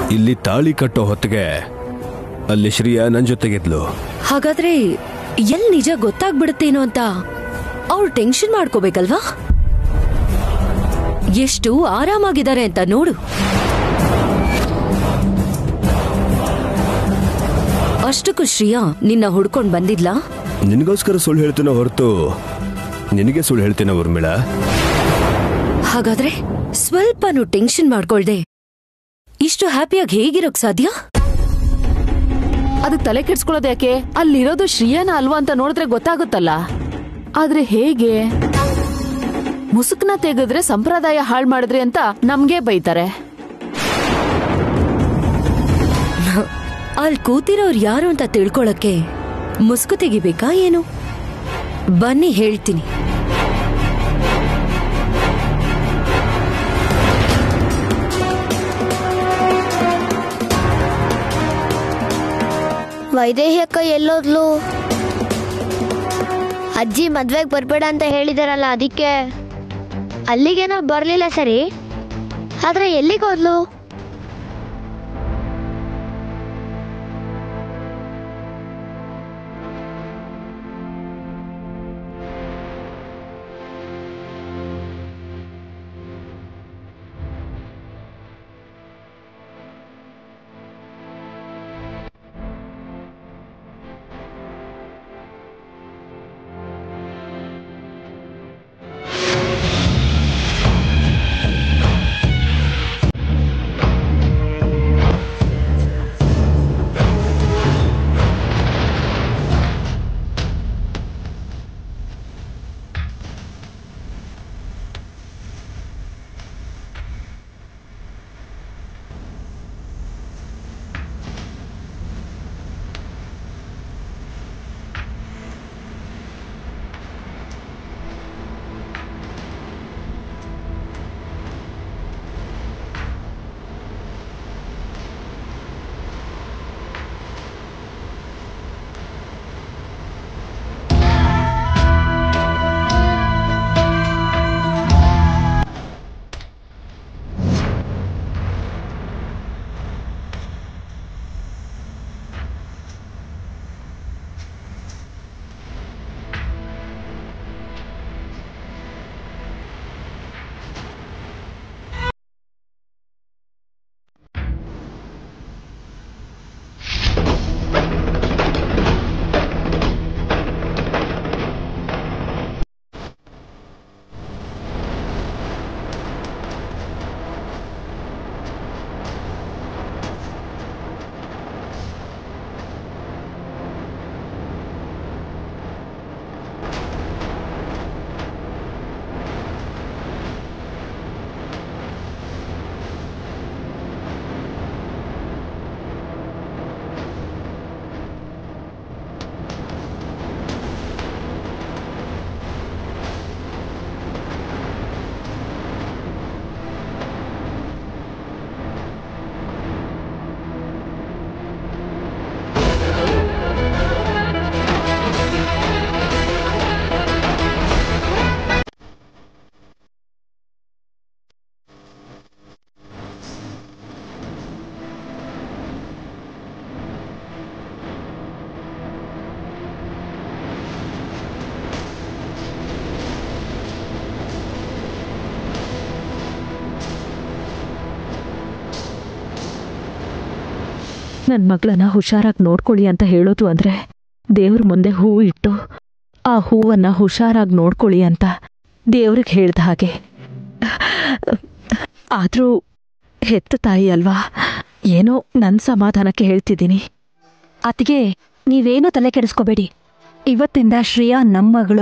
ಇಲ್ಲಿ ತಾಳಿ ಕಟ್ಟೋ ಹೊತ್ತಿಗೆ ಅಲ್ಲಿ ಶ್ರೀಯಾ ನನ್ ಜೊತೆಗಿದ್ಲು ಹಾಗಾದ್ರೆ ಎಲ್ ನಿಜ ಗೊತ್ತಾಗ್ಬಿಡುತ್ತೇನೋ ಅಂತ ಅವ್ರು ಟೆನ್ಷನ್ ಮಾಡ್ಕೋಬೇಕಲ್ವಾ ಎಷ್ಟು ಆರಾಮಾಗಿದ್ದಾರೆ ಅಂತ ನೋಡು ಅಷ್ಟಕ್ಕೂ ಶ್ರೀಯಾ ನಿನ್ನ ಹುಡ್ಕೊಂಡ್ ಬಂದಿದ್ಲಾ ನಿನಗೋಸ್ಕರ ಸುಳ್ಳು ಹೇಳ್ತೀನೋ ಹೊರತು ನಿನಗೆ ಸುಳ್ಳು ಹೇಳ್ತೀನೋ ಊರ್ಮಿಳಾ ಹಾಗಾದ್ರೆ ಸ್ವಲ್ಪನೂ ಟೆನ್ಷನ್ ಮಾಡ್ಕೊಳ್ದೆ ಇಷ್ಟು ಹ್ಯಾಪಿಯಾಗಿ ಹೇಗಿರೋಕ್ ಸಾಧ್ಯ ಅದಕ್ಕೆ ತಲೆ ಕೆಡ್ಸ್ಕೊಳ್ಳೋದು ಯಾಕೆ ಅಲ್ಲಿರೋದು ಶ್ರೀಯನ ಅಲ್ವಾ ಅಂತ ನೋಡಿದ್ರೆ ಗೊತ್ತಾಗುತ್ತಲ್ಲ ಆದ್ರೆ ಹೇಗೆ ಮುಸುಕ್ನ ತೆಗೆದ್ರೆ ಸಂಪ್ರದಾಯ ಹಾಳ್ ಮಾಡಿದ್ರಿ ಅಂತ ನಮ್ಗೆ ಬೈತಾರೆ ಅಲ್ಲಿ ಕೂತಿರೋರು ಯಾರು ಅಂತ ತಿಳ್ಕೊಳಕ್ಕೆ ಮುಸ್ಕು ತೆಗಿಬೇಕಾ ಏನು ಬನ್ನಿ ಹೇಳ್ತೀನಿ ವೈದೇಹಿ ಅಕ್ಕ ಎಲ್ಲೋದ್ಲು ಅಜ್ಜಿ ಮದ್ವೆಗೆ ಬರ್ಬೇಡ ಅಂತ ಹೇಳಿದಾರಲ್ಲ ಅದಕ್ಕೆ ಅಲ್ಲಿಗೇನೋ ಬರಲಿಲ್ಲ ಸರಿ ಆದ್ರೆ ಎಲ್ಲಿಗೆ ಹೋದ್ಲು ನನ್ನ ಮಗಳನ್ನ ಹುಷಾರಾಗಿ ನೋಡ್ಕೊಳ್ಳಿ ಅಂತ ಹೇಳೋದು ಅಂದ್ರೆ ದೇವ್ರ ಮುಂದೆ ಹೂವು ಇಟ್ಟು ಆ ಹೂವನ್ನ ಹುಷಾರಾಗಿ ನೋಡ್ಕೊಳ್ಳಿ ಅಂತ ದೇವ್ರಿಗೆ ಹೇಳ್ದ ಹಾಗೆ ಆದರೂ ಹೆತ್ತ ತಾಯಿ ಅಲ್ವಾ ಏನೋ ನನ್ನ ಸಮಾಧಾನಕ್ಕೆ ಹೇಳ್ತಿದ್ದೀನಿ ಅತಿಗೆ ನೀವೇನು ತಲೆ ಕೆಡಿಸ್ಕೋಬೇಡಿ ಇವತ್ತಿಂದ ಶ್ರೇಯಾ ನಮ್ಮ ಮಗಳು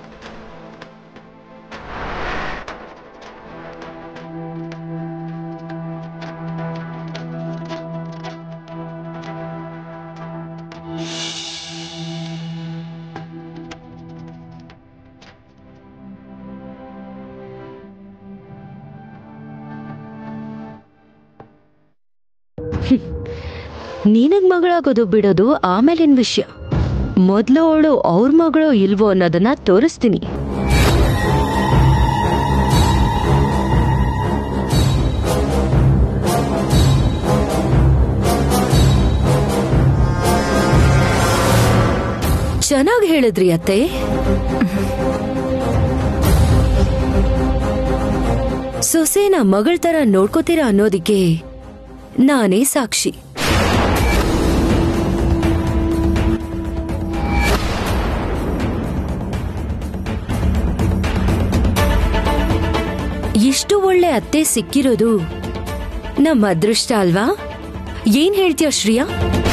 ನಿನಗ್ ಮಗಳಾಗೋದು ಬಿಡೋದು ಆಮೇಲಿನ ವಿಷಯ ಮೊದ್ಲು ಅವಳು ಅವ್ರ ಮಗಳು ಇಲ್ವೋ ಅನ್ನೋದನ್ನ ತೋರಿಸ್ತೀನಿ ಚೆನ್ನಾಗಿ ಹೇಳಿದ್ರಿ ಅತ್ತೆ ಸೊಸೆನ ಮಗಳ ತರ ನೋಡ್ಕೋತೀರಾ ಅನ್ನೋದಿಕ್ಕೆ ನಾನೇ ಸಾಕ್ಷಿ ಇಷ್ಟು ಒಳ್ಳೆ ಅತ್ತೆ ಸಿಕ್ಕಿರೋದು ನಮ್ಮ ಅದೃಷ್ಟ ಅಲ್ವಾ ಏನ್ ಹೇಳ್ತೀಯ ಶ್ರೀಯಾ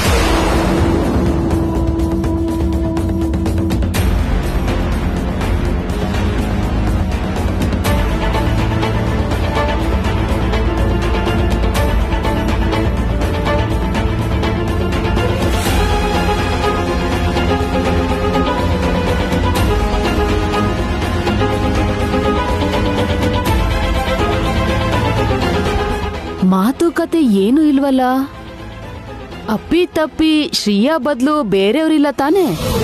ಮಾತುಕತೆ ಏನು ಇಲ್ವಲ್ಲ ಅಪ್ಪಿ ತಪ್ಪಿ ಶ್ರೀಯಾ ಬದ್ಲು ಬೇರೆಯವ್ರಿಲ್ಲ ತಾನೇ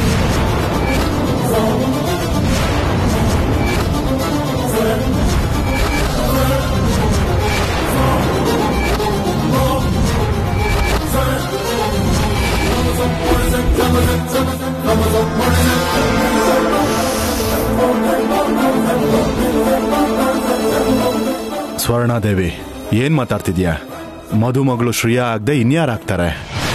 ಸ್ವರ್ಣಾದೇವಿ ಏನ್ ಮಾತಾಡ್ತಿದ್ಯಾ ಮದುಮಗಳು ಶ್ರೇಯಾ ಆಗದೆ ಇನ್ಯಾರಾಗ್ತಾರೆ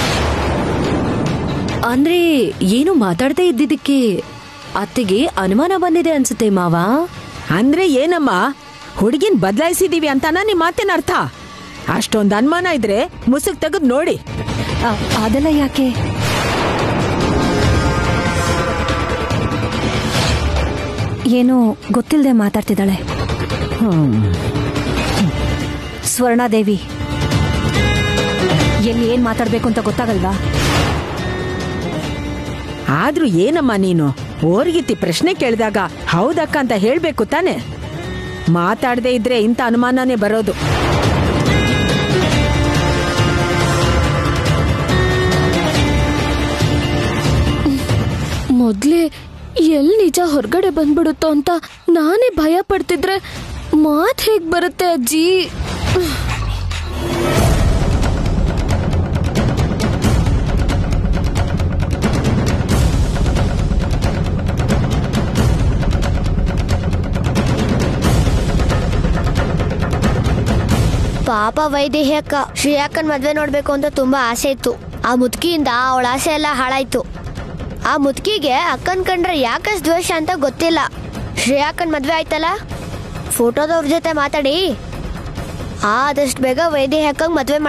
ಅಂದ್ರೆ ಏನು ಮಾತಾಡದೆ ಇದ್ದಿದ್ದಕ್ಕೆ ಅತ್ತೆಗೆ ಅನುಮಾನ ಬಂದಿದೆ ಅನ್ಸುತ್ತೆ ಮಾವ ಅಂದ್ರೆ ಏನಮ್ಮ ಹುಡುಗಿನ್ ಬದಲಾಯಿಸಿದೀವಿ ಅಂತಾನ ನಿಮ್ ಮಾತಿನ ಅರ್ಥ ಅಷ್ಟೊಂದ್ ಅನುಮಾನ ಇದ್ರೆ ಮುಸುಗ್ ತೆಗೆದ್ ನೋಡಿ ಆ, ಅದೆಲ್ಲ ಯಾಕೆ ಏನೋ ಗೊತ್ತಿಲ್ಲದೆ ಮಾತಾಡ್ತಿದ್ದಾಳೆ ಸ್ವರ್ಣಾದೇವಿ ಎಲ್ಲಿ ಏನ್ ಮಾತಾಡ್ಬೇಕು ಅಂತ ಗೊತ್ತಾಗಲ್ವಾ ಆದ್ರೂ ಏನಮ್ಮ ನೀನು ಓರ್ಗಿತ್ತಿ ಪ್ರಶ್ನೆ ಕೇಳಿದಾಗ ಹೌದಕ್ಕ ಅಂತ ಹೇಳ್ಬೇಕು ತಾನೆ ಮಾತಾಡದೆ ಇದ್ರೆ ಇಂಥ ಅನುಮಾನನೇ ಬರೋದು ಮೊದ್ಲೇ ಎಲ್ ನಿಜ ಹೊರಗಡೆ ಬಂದ್ಬಿಡುತ್ತೋ ಅಂತ ನಾನೇ ಭಯ ಪಡ್ತಿದ್ರೆ ಮಾತ್ ಹೇಗ್ ಬರುತ್ತೆ ಅಜ್ಜಿ ಪಾಪ ವೈದೇಹಿ ಅಕ್ಕ ಶ್ರೇಯಾಕನ್ ಮದ್ವೆ ನೋಡ್ಬೇಕು ಅಂತ ತುಂಬಾ ಆಸೆ ಇತ್ತು ಆ ಮುದುಕಿಯಿಂದ ಅವಳ ಆಸೆ ಎಲ್ಲ ಹಾಳಾಯ್ತು ಆ ಮುದುಕಿಗೆ ಅಕ್ಕನ್ ಕಂಡ್ರೆ ಯಾಕಷ್ಟು ದ್ವೇಷ ಅಂತ ಗೊತ್ತಿಲ್ಲ ಶ್ರೇಯಾಕನ್ ಮದ್ವೆ ಆಯ್ತಲ್ಲ ಫೋಟೋದವ್ರ ಜೊತೆ ಮಾತಾಡಿ ಆದಷ್ಟು ಬೇಗ ವೈದೇಹಿ ಅಕ್ಕಂಗ್ ಮದ್ವೆ